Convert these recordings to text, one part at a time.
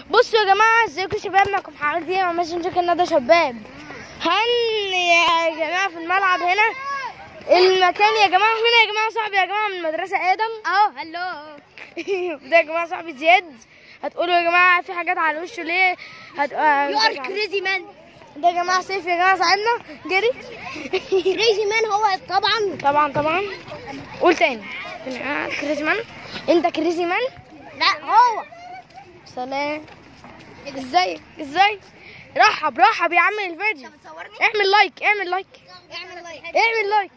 بصوا يا جماعه ازيكم يا شباب معكم حضرتك دي مع ماسنجر ندى شباب هن يا جماعه في الملعب هنا المكان يا جماعه هنا يا جماعه صاحبي يا جماعه من مدرسه ادم اهو هلو ده يا جماعه صاحبي زياد هتقولوا يا جماعه في حاجات على وشه ليه هت... يو ار كريزي مان ده يا جماعه سيف يا جماعه صاحبنا جري كريزي مان هو طبعا طبعا طبعا قول تاني آه، كريزي مان انت كريزي مان لا هو سلام ازيك ازاي رحب رحب يا عم الفيديو انت بتصورني اعمل لايك اعمل لايك اعمل لايك اعمل لايك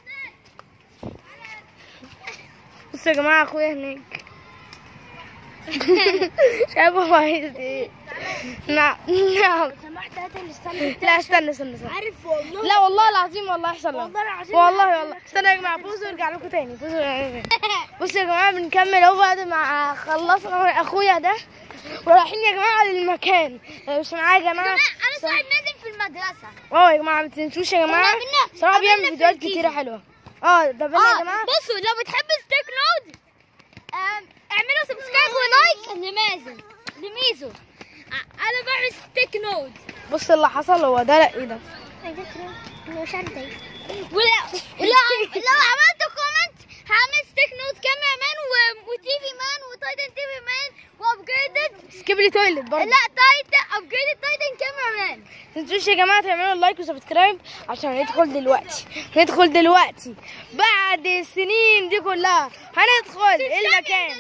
بصوا يا جماعه اخويا هناك شايف هو عايز ايه نعم نعم سمحت هات الستاند لا استنى استنى استنى عارف والله لا والله العظيم والله يحصل والله العظيم والله والله استنى يا جماعه بوزوا ارجع لكم تاني بوزوا ارجع لكم تاني. بصوا يا جماعه بنكمل اهو بعد ما خلصنا أنا اخويا ده ورايحين يا جماعه للمكان مش معايا يا جماعه انا صاحب نازل في المدرسه اه يا جماعه ما تنسوش يا جماعه قابلنا- صراحه قابلنا بيعمل في فيديوهات الكيجي. كتيره حلوه اه ده بينا يا جماعه بصوا لو بتحب ستيك نود آم، اعملوا سبسكرايب ولايك لمازن لميزو ع- انا بعمل ستيك نود بص اللي حصل هو ده لا ايه ده مش عارفه ولا ولا لو عملت كومنت هعمل ستيك نوت كاميرا مان وتي في مان وتايتن تي في مان وابجريدد سكيب لي تويلت برضه لا تايتن ابجريدد تايتن كاميرا مان ما تنسوش يا جماعه تعملوا لايك وسبسكرايب عشان ندخل دلوقتي ندخل دلوقتي بعد السنين دي كلها هندخل المكان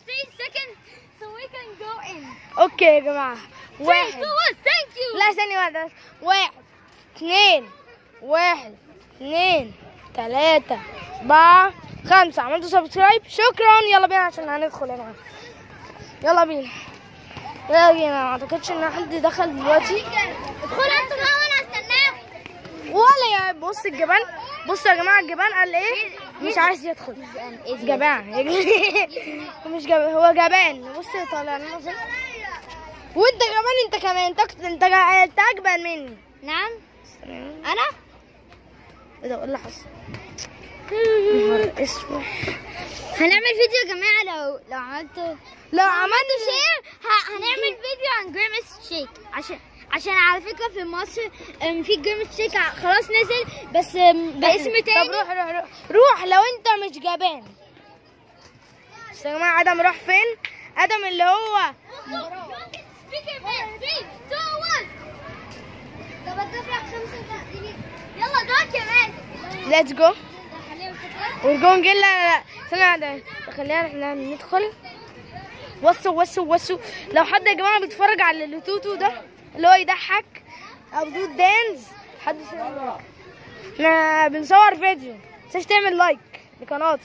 so we can go in اوكي يا جماعه واحد thank you لا ثانية واحدة بس واحد اثنين واحد اثنين ثلاثة أربعة خمسة عملتوا سبسكرايب شكرا يلا بينا عشان هندخل يا جماعة يلا بينا يلا بينا ما اعتقدش ان حد دخل دلوقتي ادخل انتوا بقى وانا استناكم ولا يا بص الجبان بصوا يا جماعة الجبان قال ايه مش عايز يدخل جبان مش جبان هو جبان بص طالع لنا ازاي وانت كمان انت كمان انت انت انت اجبن مني نعم انا ايه ده ايه اللي حصل؟ نهار اسود هنعمل فيديو يا جماعه لو لو عملتوا لو عملت عملت شير ه- هنعمل فيديو عن جريمس شيك عشان عشان على فكره في مصر أم، في جريمس شيك ع- خلاص نزل بس أم، باسم تاني طب روح روح روح روح لو انت مش جبان بس يا جماعه ادم راح فين؟ ادم اللي هو يلا دور كمان ليتس جو ورجون جيل لا لا استنى واحدة. خلينا احنا ندخل وسوا وسوا وسوا لو حد يا جماعه بيتفرج على اللي توتو ده اللي هو يضحك او دود دانز حد يسمع. احنا بنصور فيديو متنساش تعمل لايك لقناتي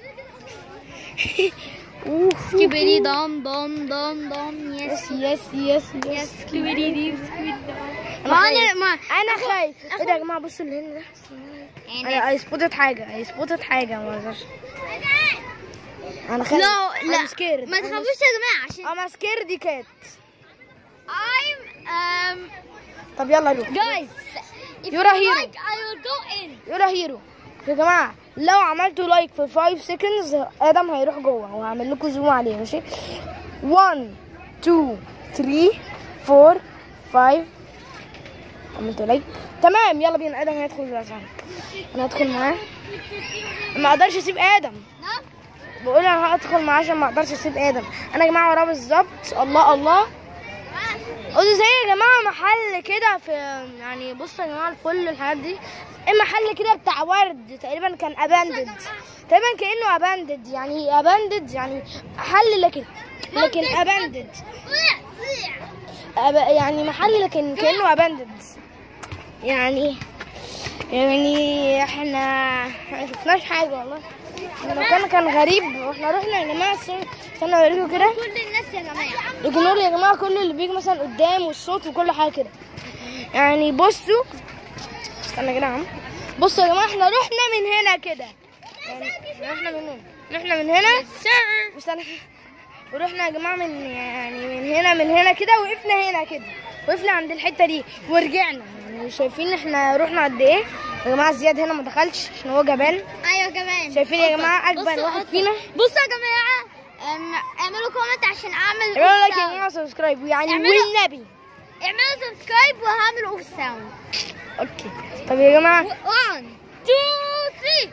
اوف سكيبيدي دام دام دام دام يس يس يس يس يس سكيبيدي دي سكيبيدي انا ما خايف. انا ما انا خايف ايه ده يا جماعه بصوا اللي هنا ده انا اي سبوتت حاجه اي سبوتت حاجه ما اقدرش انا خايف لا لا I'm scared. ما I'm تخافوش يا جماعه عشان انا سكير دي كات I'm um طب يلا روح guys if You're a you hero. like I will go in يلا هيرو يا جماعه لو عملتوا لايك في 5 سكندز ادم هيروح جوه وهعمل لكم زوم عليه ماشي 1 2 3 4 5 عملتوا لايك تمام يلا بينا ادم هيدخل دلوقتي انا هدخل معاه ما اقدرش اسيب ادم نعم بقول انا هدخل معاه عشان ما اقدرش اسيب ادم انا يا جماعه وراه بالظبط الله الله قولوا زي يا جماعه محل كده في يعني بصوا يا جماعه الفل الحاجات دي المحل كده بتاع ورد تقريبا كان اباندد تقريبا كانه اباندد يعني اباندد يعني محل لكن لكن اباندد أب... يعني محل لكن كانه اباندد يعني يعني احنا ما شفناش حاجه والله المكان كان غريب واحنا رحنا يا جماعه استنى استنى اوريكم كده كل الناس يا جماعه اجنور يا جماعه كل اللي بيجي مثلا قدام والصوت وكل حاجه كده يعني بصوا استنى كده يا عم بصوا يا جماعه احنا رحنا من هنا كده يعني رحنا من هنا رحنا من هنا استنى ورحنا يا جماعه من يعني من هنا من هنا كده وقفنا هنا كده وقفنا عند الحته دي ورجعنا يعني شايفين احنا رحنا قد ايه يا جماعه زياد هنا ما دخلش عشان هو جبان ايوه كمان شايفين يا جماعه اجبن بصوا- واحد فينا بصوا يا جماعه أم، اعملوا كومنت عشان اعمل اعملوا اوف لايك يا ساوند جماعه سبسكرايب يعني اعملوا- والنبي اعملوا سبسكرايب وهعمل اوف ساوند اوكي طب يا جماعه 1 2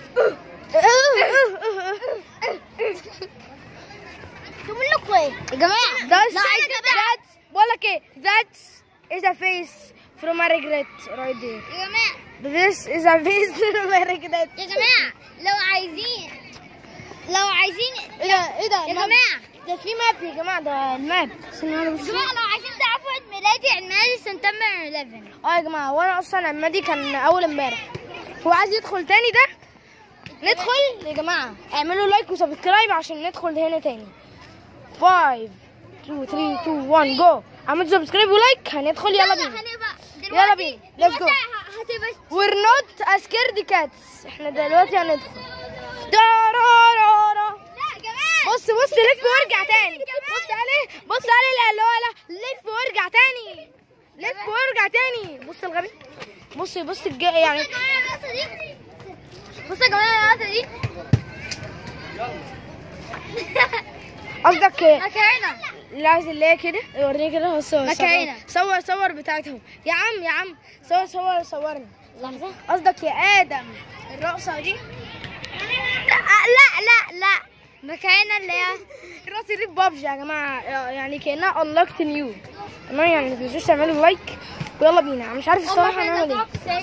3 تقول لكم ايه يا جماعه That's لا عايزين that's بقول لك ايه that is a face from a regret right there يا جماعه this is a face from a regret يا جماعه لو عايزين لو عايزين ايه ده ايه ده يا الماب؟ جماعه ده في ماب يا جماعه ده الماب استنى انا يا بس جماعه لو عايزين تعرفوا عيد ميلادي عيد ميلادي سبتمبر 11 اه يا جماعه وانا اصلا عمادي كان اول امبارح هو عايز يدخل تاني ده ندخل يا جماعه اعملوا لايك وسبسكرايب عشان ندخل هنا تاني 5 2 3 2 1 جو عملت سبسكرايب ولايك هندخل يلا بينا هنبقى يلا بينا. Let's go. دلوقتي ه- هتبقى We're not a scared cats احنا دلوقتي هندخل دارارارا. لا يا جماعه بص بص لف وارجع تاني بص عليه بص عليه لا لا لا لف وارجع تاني لف وارجع تاني بص الغبي بص بص الج... يعني بصوا يا جماعه الرقصه دي بصوا يا جماعه الرقصه دي قصدك مكرونه اللي عايز اللي هي كده وريني كده هو صور مكاينة. صور صور بتاعتهم يا عم يا عم صور صور صورني لحظه قصدك يا ادم الرقصه دي لا لا لا لا مكرونه اللي هي الرقصه دي بابجي يا جماعه يعني كانها unlocked new تمام يعني ما تنسوش تعملوا لايك ويلا بينا أنا مش عارف الصراحه هنعمل ايه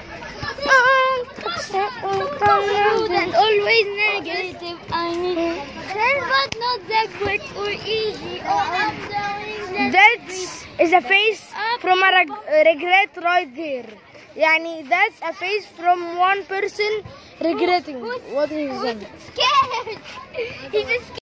and always negative. I mean, then but not that quick or easy. Oh, I'm doing that. That is a face from a reg- regret right there. يعني that's a face from one person regretting what he's done. Scared. He's just